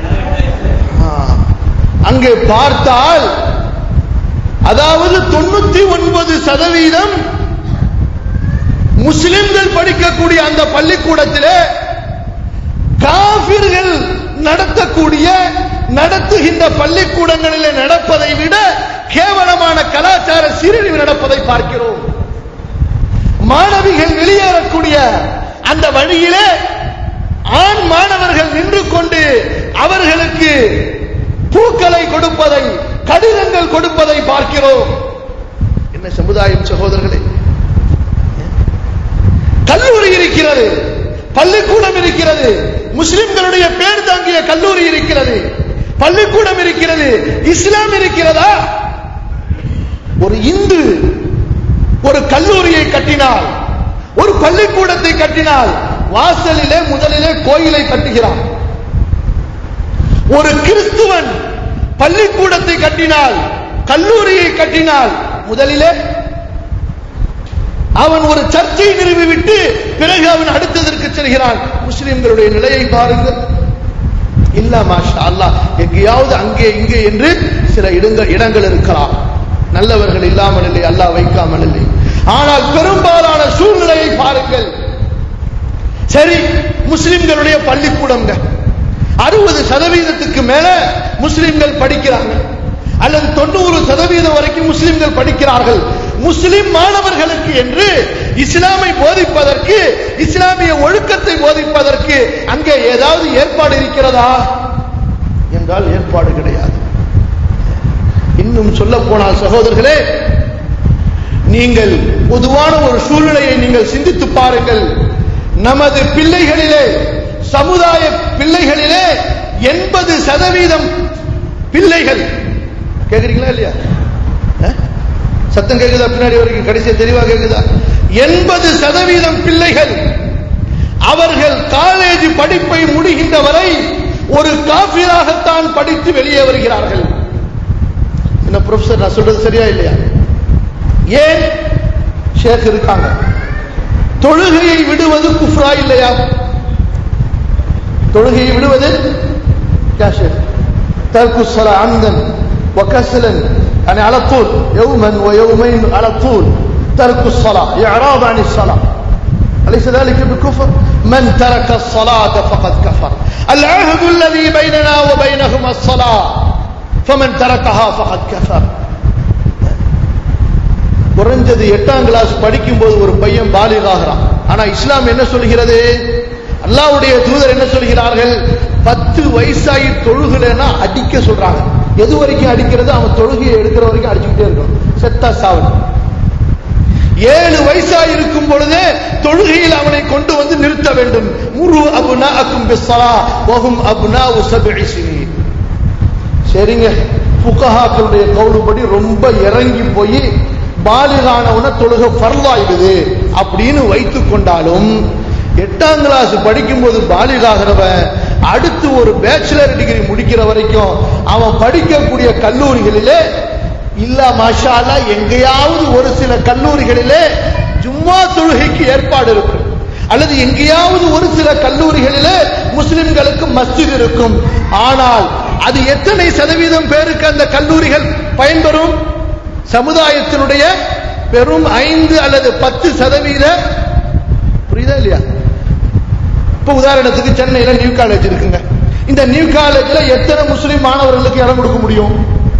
அங்கே பார்த்தால் அதாவது தொண்ணூத்தி ஒன்பது சதவீதம் முஸ்லிம்கள் படிக்கக்கூடிய அந்த பள்ளிக்கூடத்திலே காபிர்கள் நடத்தக்கூடிய நடத்துகின்ற பள்ளிக்கூடங்களிலே நடப்பதை விட கேவலமான கலாச்சார சீரழிவு நடப்பதை பார்க்கிறோம் மாணவிகள் வெளியேறக்கூடிய அந்த வழியிலே ஆண் மாணவர்கள் நின்று கொண்டு அவர்களுக்கு பூக்களை கொடுப்பதை கடிதங்கள் கொடுப்பதை பார்க்கிறோம் என்ன சமுதாயம் சகோதரர்களே கல்லூரி இருக்கிறது பள்ளிக்கூடம் இருக்கிறது முஸ்லிம்களுடைய பேர் தாங்கிய கல்லூரி இருக்கிறது பள்ளிக்கூடம் இருக்கிறது இஸ்லாம் இருக்கிறதா ஒரு இந்து ஒரு கல்லூரியை கட்டினால் ஒரு பள்ளிக்கூடத்தை கட்டினால் வாசலிலே முதலிலே கோயிலை கட்டுகிறான் ஒரு கிறிஸ்துவன் பள்ளிக்கூடத்தை கட்டினால் கல்லூரியை கட்டினால் முதலிலே அவன் ஒரு சர்ச்சை நிறுவிவிட்டு பிறகு அவன் அடுத்ததற்கு செல்கிறான் முஸ்லிம்களுடைய நிலையை பாருங்கள் இல்ல மாஷா அல்லாஹ் எங்கேயாவது அங்கே இங்கே என்று சில இடங்கள் இடங்கள் இருக்கலாம் நல்லவர்கள் இல்லாமல் இல்லை அல்லாஹ் வைக்காமல் இல்லை ஆனால் பெரும்பாலான சூழ்நிலையை பாருங்கள் சரி முஸ்லிம்களுடைய பள்ளிக்கூடங்க அறுபது சதவீதத்துக்கு மேல முஸ்லிம்கள் படிக்கிறாங்க அல்லது தொண்ணூறு சதவீதம் வரைக்கும் முஸ்லிம்கள் படிக்கிறார்கள் முஸ்லிம் மாணவர்களுக்கு என்று இஸ்லாமை போதிப்பதற்கு இஸ்லாமிய ஒழுக்கத்தை போதிப்பதற்கு அங்கே ஏதாவது ஏற்பாடு இருக்கிறதா என்றால் ஏற்பாடு கிடையாது இன்னும் சொல்ல போனால் சகோதரர்களே நீங்கள் பொதுவான ஒரு சூழ்நிலையை நீங்கள் சிந்தித்து பாருங்கள் நமது பிள்ளைகளிலே சமுதாய பிள்ளைகளிலே எண்பது சதவீதம் பிள்ளைகள் கேக்குறீங்களா இல்லையா அஹ்? சத்தம் கேக்குதா பின்னாடி வரைக்கும் கடைசியா தெளிவா கேக்குதா எண்பது சதவீதம் பிள்ளைகள் அவர்கள் காலேஜ் படிப்பை முடிகின்ற வரை ஒரு காபிராகத்தான் படித்து வெளியே வருகிறார்கள் என்ன ப்ரொஃபசர் நான் சொல்றது சரியா இல்லையா ஏன் ஷேக் இருக்காங்க தொழுகையை விடுவது குஃப்ரா இல்லையா தொழுகையை விடுவது يا شيخ ترك الصلاة عمدا وكسلا يعني على طول يوما ويومين على طول ترك الصلاة إعراض عن الصلاة أليس ذلك بكفر من ترك الصلاة فقد كفر العهد الذي بيننا وبينهم الصلاة فمن تركها فقد كفر குறைஞ்சது எட்டாம் கிளாஸ் படிக்கும்போது ஒரு பையன் பாலிகாகிறான் ஆனா இஸ்லாம் என்ன சொல்கிறது அல்லாவுடைய தூதர் என்ன சொல்கிறார்கள் பத்து வயசாகி தொழுகலைன்னா அடிக்க சொல்றாங்க எது வரைக்கும் அடிக்கிறது அவன் தொழுகையை எடுக்கிற வரைக்கும் அடிச்சுக்கிட்டே இருக்கணும் செத்தா சாவன் ஏழு வயசா இருக்கும் பொழுதே தொழுகையில் அவனை கொண்டு வந்து நிறுத்த வேண்டும் முரு அபுனா அக்கும் பிஸ்ஸலா வஹும் அபுனா உசபிஇ சினீன் சரிங்க புகஹாக்களுடைய கவுலுபடி ரொம்ப இறங்கி போய் பாலிகானவன தொழுக ஃபர்லாயிடுது அப்படின்னு வைத்துக் கொண்டாலும் எட்டாம் கிளாஸ் படிக்கும்போது பாலிகாகிறவன் அடுத்து ஒரு பேச்சுலர் டிகிரி முடிக்கிற வரைக்கும் அவன் படிக்கக்கூடிய கல்லூரிகளிலே இல்ல மாஷாலா எங்கேயாவது ஒரு சில கல்லூரிகளிலே ஜும்மா தொழுகைக்கு ஏற்பாடு இருக்கும் அல்லது எங்கேயாவது ஒரு சில கல்லூரிகளிலே முஸ்லிம்களுக்கு மஸ்ஜித் இருக்கும் ஆனால் அது எத்தனை சதவீதம் பேருக்கு அந்த கல்லூரிகள் பயன்பெறும் சமுதாயத்தினுடைய பெரும் ஐந்து அல்லது பத்து சதவீத புரியுதா இல்லையா இப்ப உதாரணத்துக்கு சென்னையில நியூ காலேஜ் இருக்குங்க இந்த நியூ காலேஜ்ல எத்தனை முஸ்லிம் மாணவர்களுக்கு இடம் கொடுக்க முடியும்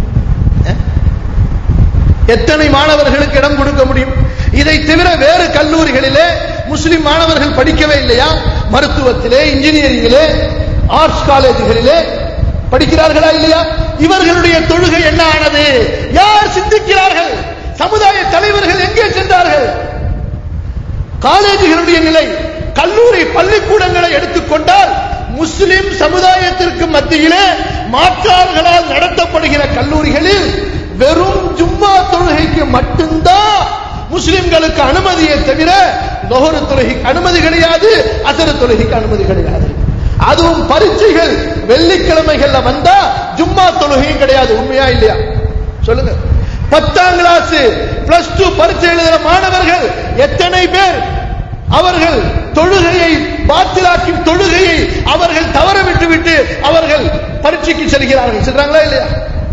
எத்தனை மாணவர்களுக்கு இடம் கொடுக்க முடியும் இதை தவிர வேறு கல்லூரிகளிலே முஸ்லிம் மாணவர்கள் படிக்கவே இல்லையா மருத்துவத்திலே இன்ஜினியரிங்கிலே ஆர்ட்ஸ் காலேஜுகளிலே படிக்கிறார்களா இல்லையா இவர்களுடைய தொழுகை என்ன ஆனது யார் சிந்திக்கிறார்கள் சமுதாய தலைவர்கள் எங்கே சென்றார்கள் காலேஜுகளுடைய நிலை கல்லூரி பள்ளிக்கூடங்களை எடுத்துக்கொண்டால் முஸ்லிம் சமுதாயத்திற்கு மத்தியிலே மாற்றார்களால் நடத்தப்படுகிற கல்லூரிகளில் வெறும் ஜும்மா தொழுகைக்கு மட்டும்தான் முஸ்லிம்களுக்கு அனுமதியை தவிர லொஹரு தொழுகைக்கு அனுமதி கிடையாது அசர தொழுகைக்கு அனுமதி கிடையாது அதுவும் பரீட்சைகள் வெள்ளிக்கிழமைகள்ல வந்தா ஜும்மா தொழுகையும் கிடையாது உண்மையா இல்லையா சொல்லுங்க பத்தாம் கிளாஸ் பிளஸ் டூ பரீட்சை எழுதுகிற மாணவர்கள் எத்தனை பேர் அவர்கள் தொழுகையை பாத்திலாக்கி தொழுகையை அவர்கள் தவற விட்டு விட்டு அவர்கள் பரீட்சைக்கு செல்கிறார்கள் செல்றாங்களா இல்லையா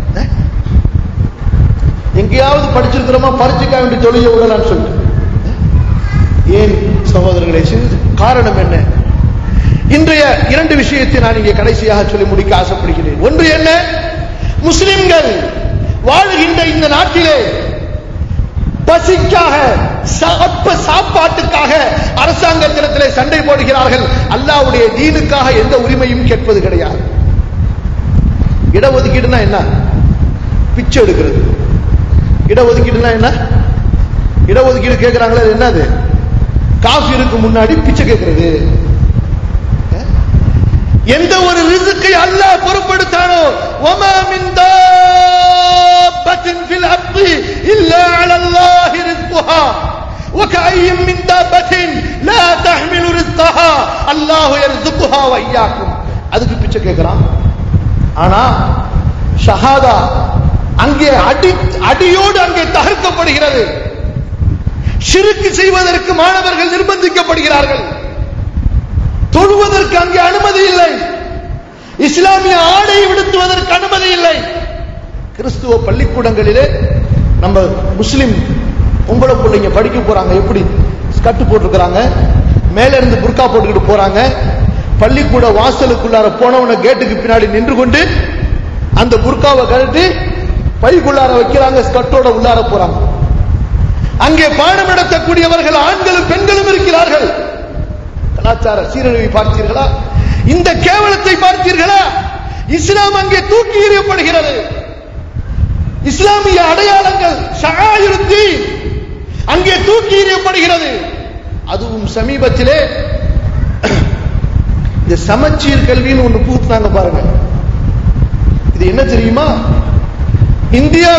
எங்கேயாவது படிச்சிருக்கிறோமா பரீட்சைக்காக வேண்டி தொழுகை விடலாம்னு சொல்லிட்டு ஏன் சகோதரர்களே காரணம் என்ன இன்றைய இரண்டு விஷயத்தை நான் இங்கே கடைசியாக சொல்லி முடிக்க ஆசைப்படுகிறேன் ஒன்று என்ன முஸ்லிம்கள் வாழ்கின்ற இந்த நாட்டிலே பசிக்காக சப்ப சாப்பாட்டுக்காக அரசாங்கத்திடத்திலே சண்டை போடுகிறார்கள் அல்லாவுடைய தீனுக்காக எந்த உரிமையும் கேட்பது கிடையாது இடஒதுக்கீடுனா என்ன பிச்சை எடுக்கிறது இடஒதுக்கீடுனா என்ன இடஒதுக்கீடு கேட்கிறாங்களே அது என்னது காஃபிருக்கு முன்னாடி பிச்சை கேட்கிறது எந்த ஒரு ரிசுக்கை அல்லாஹ் பொறுப்படுத்தானோ وما من دابة في الأرض إلا على الله رزقها وكأي من دابة لا تحمل رزقها الله يرزقها وإياكم அதுக்கு பிச்சை கேட்கிறான் ஆனா ஷஹாதா அங்கே அடி அடியோடு அங்கே தகர்க்கப்படுகிறது சிறுக்கு செய்வதற்கு மாணவர்கள் நிர்பந்திக்கப்படுகிறார்கள் தொழுவதற்கு அங்கே அனுமதி இல்லை இஸ்லாமிய ஆடை விடுத்துவதற்கு அனுமதி இல்லை கிறிஸ்துவ பள்ளிக்கூடங்களிலே நம்ம முஸ்லிம் பொம்பளை பிள்ளைங்க படிக்க போறாங்க எப்படி கட்டு போட்டிருக்கிறாங்க மேல இருந்து புர்கா போட்டுக்கிட்டு போறாங்க பள்ளிக்கூட வாசலுக்குள்ளார போனவன கேட்டுக்கு பின்னாடி நின்று கொண்டு அந்த புர்காவை கழட்டி பைக்குள்ளார வைக்கிறாங்க ஸ்கட்டோட உள்ளார போறாங்க அங்கே பாடம் நடத்தக்கூடியவர்கள் ஆண்களும் பெண்களும் இருக்கிறார்கள் கலாச்சார சீரழிவை பார்த்தீர்களா இந்த கேவலத்தை பார்த்தீர்களா இஸ்லாம் அங்கே தூக்கி எறியப்படுகிறது இஸ்லாமிய அடையாளங்கள் ஷாயிருத்தி அங்கே தூக்கி எறியப்படுகிறது அதுவும் சமீபத்திலே இந்த சமச்சீர் கல்வின்னு ஒன்று பூத்துனாங்க பாருங்க இது என்ன தெரியுமா இந்தியா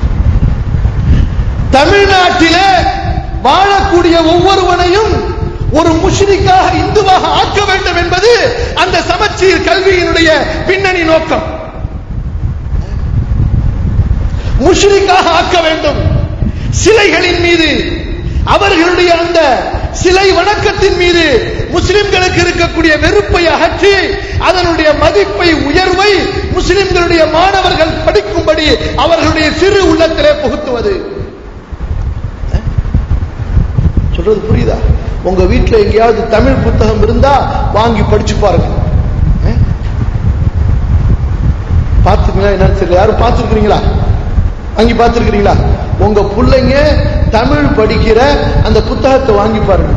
தமிழ்நாட்டிலே வாழக்கூடிய ஒவ்வொருவனையும் ஒரு முஷ்ரிக்காக இந்துவாக ஆக்க வேண்டும் என்பது அந்த சமச்சீர் கல்வியினுடைய பின்னணி நோக்கம் முஷ்ரிக்காக ஆக்க வேண்டும் சிலைகளின் மீது அவர்களுடைய அந்த சிலை வணக்கத்தின் மீது முஸ்லிம்களுக்கு இருக்கக்கூடிய வெறுப்பை அகற்றி அதனுடைய மதிப்பை உயர்வை முஸ்லிம்களுடைய மாணவர்கள் படிக்கும்படி அவர்களுடைய சிறு உள்ளத்திலே புகுத்துவது சொல்றது புரியுதா உங்க வீட்டுல எங்கேயாவது தமிழ் புத்தகம் இருந்தா வாங்கி படிச்சு பாருங்க பாத்துக்கீங்களா என்னன்னு தெரியல யாரும் பார்த்துருக்கீங்களா வாங்கி பார்த்துருக்கீங்களா உங்க பிள்ளைங்க தமிழ் படிக்கிற அந்த புத்தகத்தை வாங்கி பாருங்க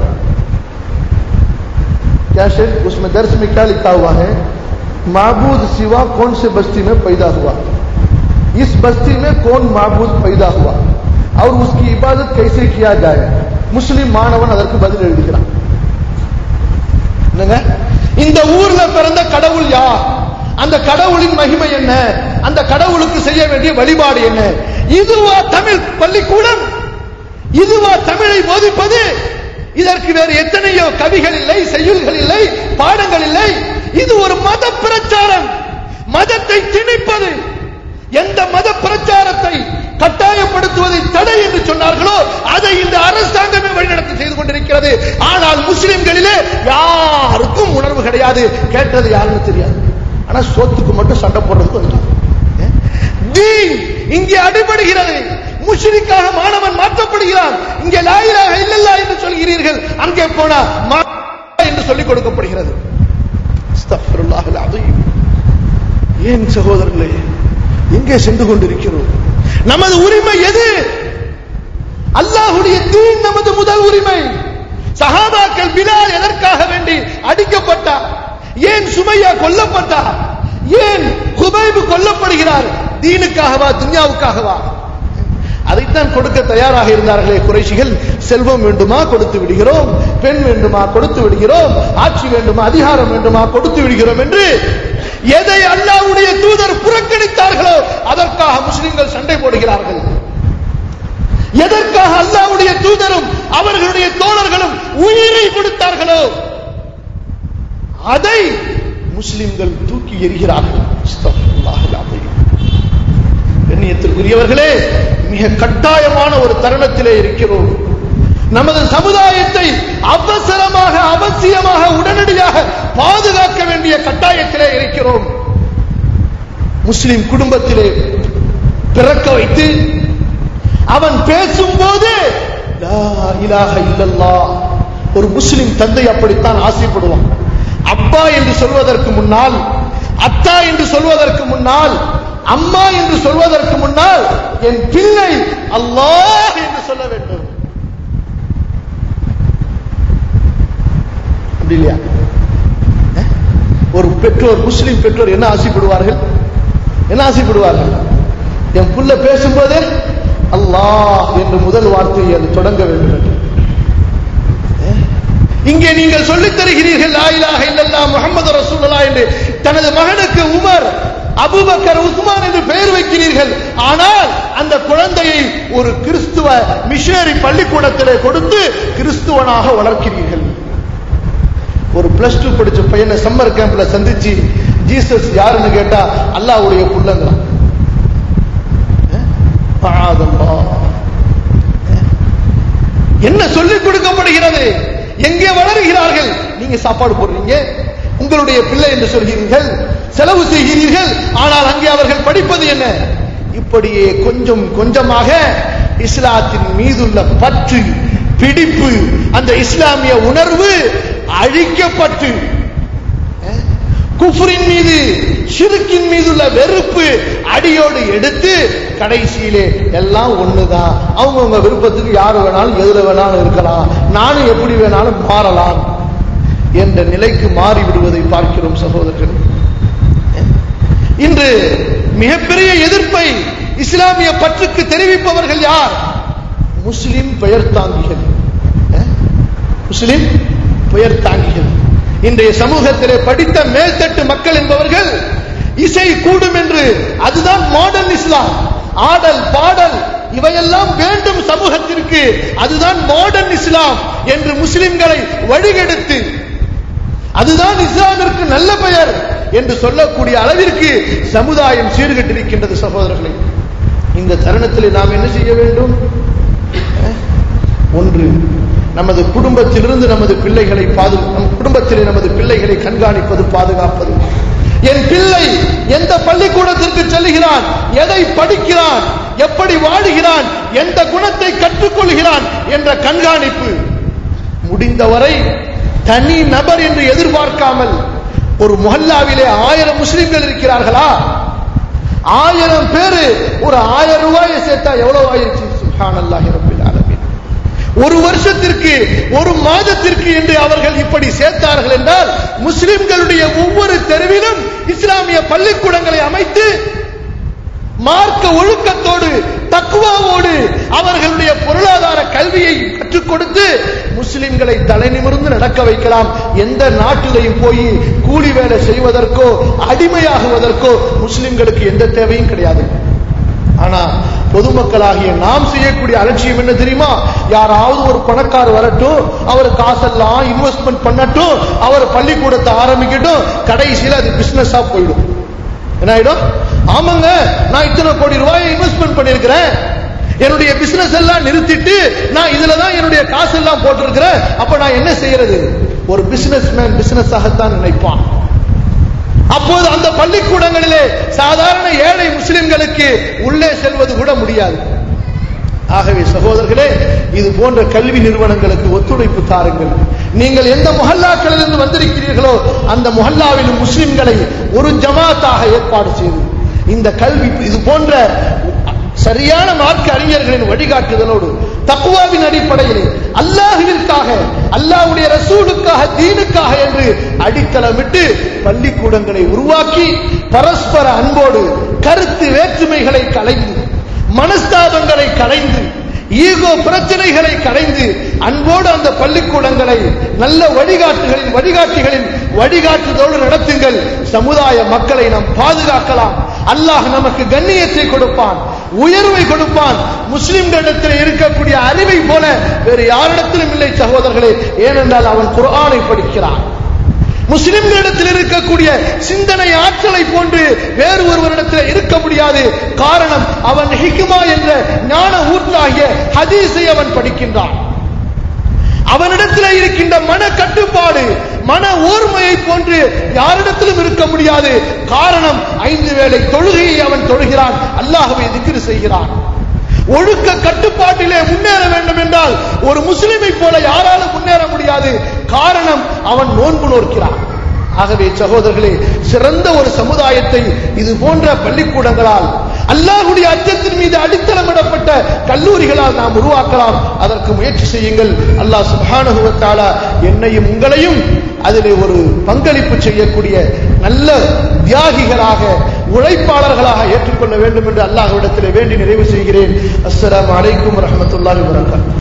क्या शेख उसमें दर्श में क्या लिखा हुआ है माबूद सिवा कौन से बस्ती में पैदा हुआ इस बस्ती में कौन माबूद पैदा हुआ और उसकी इबादत कैसे किया जाए முஸ்லிம் மாணவன் அதற்கு பதில் எழுதுகிறான் என்னங்க இந்த ஊர்ல பிறந்த கடவுள் யார் அந்த கடவுளின் மகிமை என்ன அந்த கடவுளுக்கு செய்ய வேண்டிய வழிபாடு என்ன இதுவா தமிழ் பள்ளிக்கூடம் இதுவா தமிழை போதிப்பது இதற்கு வேறு எத்தனையோ கவிகள் இல்லை செய்யுள்கள் இல்லை பாடங்கள் இல்லை இது ஒரு மத பிரச்சாரம் மதத்தை திணிப்பது எந்த மத பிரச்சாரத்தை கட்டாயப்படுத்துவதை தடை என்று சொன்னார்களோ அதை இந்த அரசாங்கமே வழிநடத்தி செய்து கொண்டிருக்கிறது ஆனால் முஸ்லிம்களிலே யாருக்கும் உணர்வு கிடையாது கேட்டது யாருன்னு தெரியாது ஆனா சோத்துக்கு மட்டும் சண்டை போடுறதுக்கு வந்துட்டாங்க தீன் இங்கே அடிபடுகிறது முஷ்ரிக்காக மாணவன் மாற்றப்படுகிறான் இங்கே லாயிலாக இல்லல்லா என்று சொல்கிறீர்கள் அங்கே போனா என்று சொல்லிக் கொடுக்கப்படுகிறது ஏன் சகோதரர்களே எங்கே சென்று கொண்டிருக்கிறோம் நமது உரிமை எது அல்லாஹுடைய தீன் நமது முதல் உரிமை சஹாபாக்கள் பிலால் எதற்காக வேண்டி அடிக்கப்பட்டார் ஏன் சுமையா கொல்லப்பட்டார் ஏன் குபைபு கொல்லப்படுகிறார் தீனுக்காகவா துன்யாவுக்காகவா அதைத்தான் கொடுக்க தயாராக இருந்தார்களே குறைஷிகள் செல்வம் வேண்டுமா கொடுத்து விடுகிறோம் பெண் வேண்டுமா கொடுத்து விடுகிறோம் ஆட்சி வேண்டுமா அதிகாரம் வேண்டுமா கொடுத்து விடுகிறோம் என்று எதை அல்லாவுடைய தூதர் புறக்கணித்தார்களோ அதற்காக முஸ்லிம்கள் சண்டை போடுகிறார்கள் எதற்காக அல்லாவுடைய தூதரும் அவர்களுடைய தோழர்களும் உயிரை கொடுத்தார்களோ அதை முஸ்லிம்கள் தூக்கி எறிகிறார்கள் கண்ணியத்திற்குரியவர்களே மிக கட்டாயமான ஒரு தருணத்திலே இருக்கிறோம் நமது சமுதாயத்தை அவசரமாக அவசியமாக உடனடியாக பாதுகாக்க வேண்டிய கட்டாயத்திலே இருக்கிறோம் முஸ்லிம் குடும்பத்திலே பிறக்க வைத்து அவன் பேசும்போது ஒரு முஸ்லிம் தந்தை அப்படித்தான் ஆசைப்படுவான் அப்பா என்று சொல்வதற்கு முன்னால் அத்தா என்று சொல்வதற்கு முன்னால் அம்மா என்று சொல்வதற்கு முன்னால் என் பிள்ளை அல்லாஹ் என்று சொல்ல வேண்டும் அப்படி இல்லையா ஒரு பெற்றோர் முஸ்லிம் பெற்றோர் என்ன ஆசைப்படுவார்கள் என்ன ஆசைப்படுவார்கள் என் புள்ள பேசும்போதே அல்லாஹ் என்று முதல் வார்த்தையை அது தொடங்க வேண்டும் என்று இங்கே நீங்கள் சொல்லித் தருகிறீர்கள் லாயிலாக இல்லல்லா முகமது ரசூல்லா என்று தனது மகனுக்கு உமர் அபுபக்கர் உஸ்மான் என்று பெயர் வைக்கிறீர்கள் ஆனால் அந்த குழந்தையை ஒரு கிறிஸ்துவ மிஷனரி பள்ளிக்கூடத்திலே கொடுத்து கிறிஸ்துவனாக வளர்க்கிறீர்கள் ஒரு பிளஸ் டூ படிச்ச பையனை சம்மர் கேம்ப்ல சந்திச்சு ஜீசஸ் யாருன்னு கேட்டா அல்லாவுடைய புள்ளங்கிறான் என்ன சொல்லிக் கொடுக்கப்படுகிறது எங்கே வளர்கிறார்கள் நீங்க சாப்பாடு போடுறீங்க உங்களுடைய பிள்ளை என்று சொல்கிறீர்கள் செலவு செய்கிறீர்கள் ஆனால் அங்கே அவர்கள் படிப்பது என்ன இப்படியே கொஞ்சம் கொஞ்சமாக இஸ்லாத்தின் மீதுள்ள பற்று பிடிப்பு அந்த இஸ்லாமிய உணர்வு அழிக்கப்பட்டு குஃபரின் மீது ஷிருக்கின் மீதுள்ள வெறுப்பு அடியோடு எடுத்து கடைசியிலே எல்லாம் ஒண்ணுதான் அவங்கவுங்க விருப்பத்துக்கு யாரு வேணாலும் எதுல வேணாலும் இருக்கலாம் நானும் எப்படி வேணாலும் மாறலாம் என்ற நிலைக்கு மாறி விடுவதை பார்க்கிறோம் சகோதரர்கள் இன்று மிகப்பெரிய எதிர்ப்பை இஸ்லாமிய பற்றுக்கு தெரிவிப்பவர்கள் யார் முஸ்லிம் பெயர் தாங்கிகள் முஸ்லிம் பெயர் தாங்கிகள் இன்றைய சமூகத்திலே படித்த மேல்தட்டு மக்கள் என்பவர்கள் இசை கூடும் என்று அதுதான் மாடர்ன் இஸ்லாம் ஆடல் பாடல் இவையெல்லாம் வேண்டும் சமூகத்திற்கு அதுதான் மாடர்ன் இஸ்லாம் என்று முஸ்லிம்களை வழிகெடுத்து அதுதான் இஸ்லாமிற்கு நல்ல பெயர் என்று சொல்லக்கூடிய அளவிற்கு சமுதாயம் சீர்கெட்டிருக்கின்றது சகோதரர்களே இந்த தருணத்தில் நாம் என்ன செய்ய வேண்டும் அஹ், ஒன்று நமது குடும்பத்திலிருந்து நமது பிள்ளைகளை பாது நம் குடும்பத்திலே நமது பிள்ளைகளை கண்காணிப்பது பாதுகாப்பது என் பிள்ளை எந்த பள்ளிக்கூடத்திற்கு செல்கிறான் எதை படிக்கிறான் எப்படி வாழுகிறான் எந்த குணத்தை கற்றுக்கொள்கிறான் என்ற கண்காணிப்பு முடிந்தவரை தனி நபர் என்று எதிர்பார்க்காமல் ஒரு முஹல்லாவிலே ஆயிரம் முஸ்லிம்கள் இருக்கிறார்களா ஆயிரம் பேரு ஒரு ஆயிரம் ரூபாயை சேர்த்தா எவ்வளவு ஆயிருச்சு சுப்ஹானல்லாஹி ரப்பில் ஆலமீன் ஒரு வருஷத்திற்கு ஒரு மாதத்திற்கு என்று அவர்கள் இப்படி சேர்த்தார்கள் என்றால் முஸ்லிம்களுடைய ஒவ்வொரு தெருவிலும் இஸ்லாமிய பள்ளிக்கூடங்களை அமைத்து மார்க்க ஒழுக்கத்தோடு தக்குவாவோடு அவர்களுடைய பொருளாதார கல்வியை கற்றுக் கொடுத்து முஸ்லிம்களை தலை நிமிர்ந்து நடக்க வைக்கலாம் எந்த நாட்டிலையும் போய் கூலி வேலை செய்வதற்கோ அடிமையாகுவதற்கோ முஸ்லிம்களுக்கு எந்த தேவையும் கிடையாது ஆனா பொதுமக்களாகிய நாம் செய்யக்கூடிய அலட்சியம் என்ன தெரியுமா யாராவது ஒரு பணக்கார் வரட்டும் அவர் காசெல்லாம் இன்வெஸ்ட்மெண்ட் பண்ணட்டும் அவர் பள்ளிக்கூடத்தை ஆரம்பிக்கட்டும் கடைசியில் அது பிசினஸா போயிடும் என்ன ஆயிடும் ஆமாங்க நான் இத்தனை கோடி ரூபாயை இன்வெஸ்ட்மெண்ட் பண்ணிருக்கிறேன் என்னுடைய பிசினஸ் எல்லாம் நிறுத்திட்டு நான் இதுல தான் என்னுடைய காசு எல்லாம் போட்டிருக்கிறேன் அப்ப நான் என்ன செய்யறது ஒரு பிசினஸ் மேன் பிசினஸ் ஆகத்தான் நினைப்பான் அப்போது அந்த பள்ளிக்கூடங்களிலே சாதாரண ஏழை முஸ்லிம்களுக்கு உள்ளே செல்வது கூட முடியாது ஆகவே சகோதரர்களே இது போன்ற கல்வி நிறுவனங்களுக்கு ஒத்துழைப்பு தாருங்கள் நீங்கள் எந்த முஹல்லாக்களிலிருந்து வந்திருக்கிறீர்களோ அந்த முஹல்லாவில் முஸ்லிம்களை ஒரு ஜமாத்தாக ஏற்பாடு செய்து இந்த கல்வி இது போன்ற சரியான மார்க்க அறிஞர்களின் வழிகாட்டுதலோடு தக்குவாவின் அடிப்படையில் அல்லாஹுவிற்காக அல்லாஹ்வுடைய ரசூலுக்காக தீனுக்காக என்று அடித்தளமிட்டு பள்ளிக்கூடங்களை உருவாக்கி பரஸ்பர அன்போடு கருத்து வேற்றுமைகளை கலைந்து மனஸ்தாபங்களை கலைந்து ஈகோ பிரச்சனைகளை கலைந்து அன்போடு அந்த பள்ளிக்கூடங்களை நல்ல வழிகாட்டுகளின் வழிகாட்டிகளின் வழிகாட்டுதோடு நடத்துங்கள் சமுதாய மக்களை நாம் பாதுகாக்கலாம் அல்லாஹ் நமக்கு கண்ணியத்தை கொடுப்பான் உயர்வை கொடுப்பான் முஸ்லிம்களிடத்தில் இருக்கக்கூடிய அறிவை போல வேறு யாரிடத்திலும் இல்லை சகோதரர்களே ஏனென்றால் அவன் குர்ஆனை படிக்கிறான் முஸ்லிம்களிடத்தில் இருக்கக்கூடிய சிந்தனை ஆற்றலை போன்று வேறு ஒருவரிடத்தில் இருக்க முடியாது காரணம் அவன் ஹிக்மா என்ற ஞான ஊற்றாகிய ஹதீஸை அவன் படிக்கின்றான் அவனிடத்தில் இருக்கின்ற மன கட்டுப்பாடு மன ஓர்மையை போன்று யாரிடத்திலும் இருக்க முடியாது காரணம் ஐந்து வேளை தொழுகையை அவன் தொழுகிறான் அல்லாஹ்வை திக்ரு செய்கிறான் ஒழுக்க கட்டுப்பாட்டிலே முன்னேற வேண்டும் என்றால் ஒரு முஸ்லிமை போல யாராலும் முன்னேற முடியாது காரணம் அவன் நோன்பு நோக்கிறான் ஆகவே சகோதரர்களே சிறந்த ஒரு சமுதாயத்தை இது போன்ற பள்ளிக்கூடங்களால் அல்லாஹ்வுடைய அச்சத்தின் மீது அடித்தளமிடப்பட்ட கல்லூரிகளால் நாம் உருவாக்கலாம் அதற்கு முயற்சி செய்யுங்கள் அல்லாஹ் சுப்ஹானஹு வ தஆலா என்னையும் உங்களையும் அதிலே ஒரு பங்களிப்பு செய்யக்கூடிய நல்ல தியாகிகளாக உழைப்பாளர்களாக ஏற்றுக்கொள்ள வேண்டும் என்று அல்லாஹ்விடத்திலே வேண்டி நிறைவு செய்கிறேன் அஸ்ஸலாமு அலைக்கும் வரஹ்மத்துல்லாஹி வபரகாத்துஹு